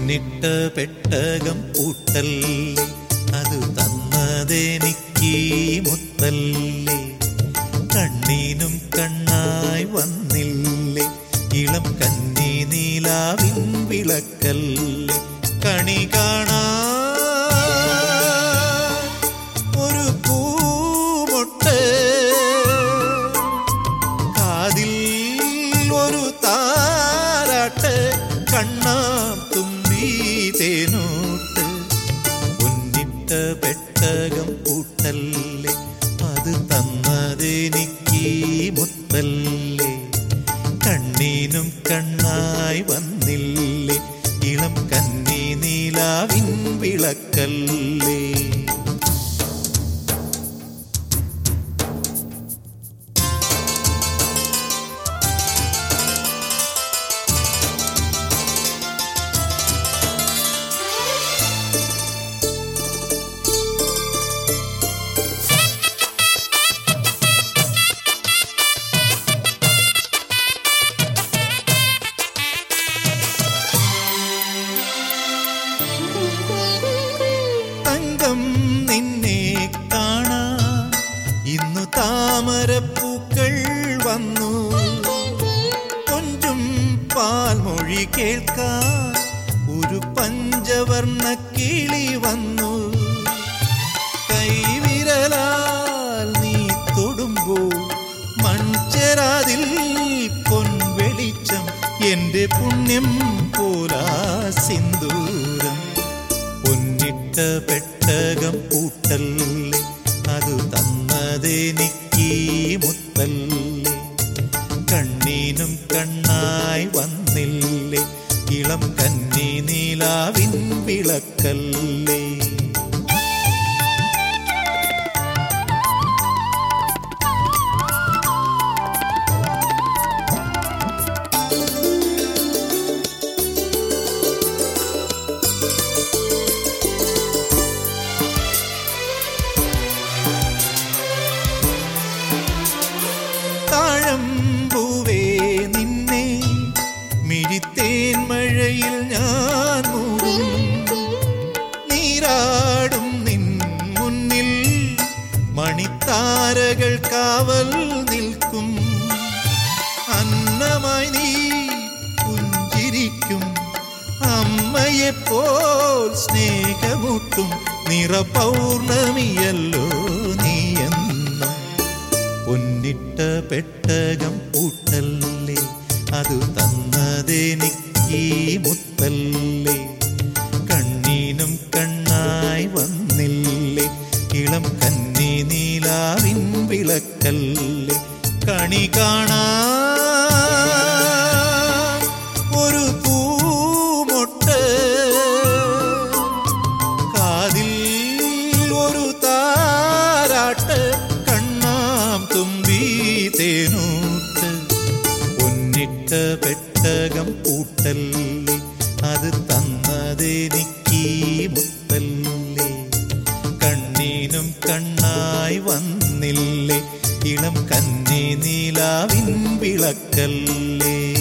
പൊന്നിട്ട പെട്ടകം പൂട്ടല്ലേ അത് തന്നതെനിക്ക് മുത്തല്ലേ കണ്ണീനും കണ്ണായി വന്നില്ലേ ഇളം കന്നി നീലാവിൻ വിളക്കല്ലേ കണി കാണാ ഒരു പൂമൊട്ട് കാതിൽ ഒരു താരാട്ട് കണ്ണാം തുമ്പി തേനൂട്ട് പൊന്നിട്ട പെട്ടകം പൂട്ടല്ലേ അത് തന്നതെനിക്ക് മുത്തല്ലേ കണ്ണീനും കണ്ണായി വന്നില്ലേ ഇളം കന്നി നീലാവിൻ വിളക്കല്ലേ തങ്കം നിന്നെ കാണാൻ ഇന്നു താമരപ്പൂക്കൾ വന്നു കൊഞ്ചും പാൽമൊഴി കേൾക്കാൻ ഒരു പഞ്ചവർണ്ണ കിളി വന്നു കൈവിരലാൽ നീ തൊടുമ്പോൾ മൺചെരാതിൽ പൊൻവെളിച്ചം എന്റെ പുണ്യം പോലാ സിന്ദൂരം പൊന്നിട്ട പെട്ടകം പൂട്ടല്ലേ അത് തന്നതെനിക്ക് മുത്തല്ലേ കണ്ണീനും കണ്ണായി വന്നില്ലേ ഇളം കന്നി നീലാവിൻ വിളക്കല്ലേ താഴമ്പൂവേ നിന്നെ മിഴിത്തേൻ മഴയിൽ ഞാൻ മൂടും നീരാടും നിൻ മുന്നിൽ മണിത്താരകൾ കാവൽ നിൽക്കും അന്നമായി നീ പുഞ്ചിരിക്കും അമ്മയെപ്പോൽ സ്നേഹമൂട്ടും നിറ പൗർണമിയല്ലോ നീയെന്നും പൊന്നിട്ട പെട്ടകം പൂട്ടല്ലേ അത് തന്നതെനിക്ക് മുത്തല്ലേ കണ്ണീനും കണ്ണായി വന്നില്ലേ ഇളം കന്നി നീലാവിൻ വിളക്കല്ലേ കണി കാണാ ഒരു പൂമൊട്ട് കാതിൽ ഒരു താരാട്ട് കണ്ണാം തുമ്പി തേനൂട്ട് പൊന്നിട്ട പെട്ടകം പൂട്ടല്ലേ അത് തന്നതെനിക്ക് മുത്തല്ലേ കണ്ണീനും കണ്ണായി വന്നില്ലേ ഇളം കന്നി നീലാവിൻ വിളക്കല്ലേ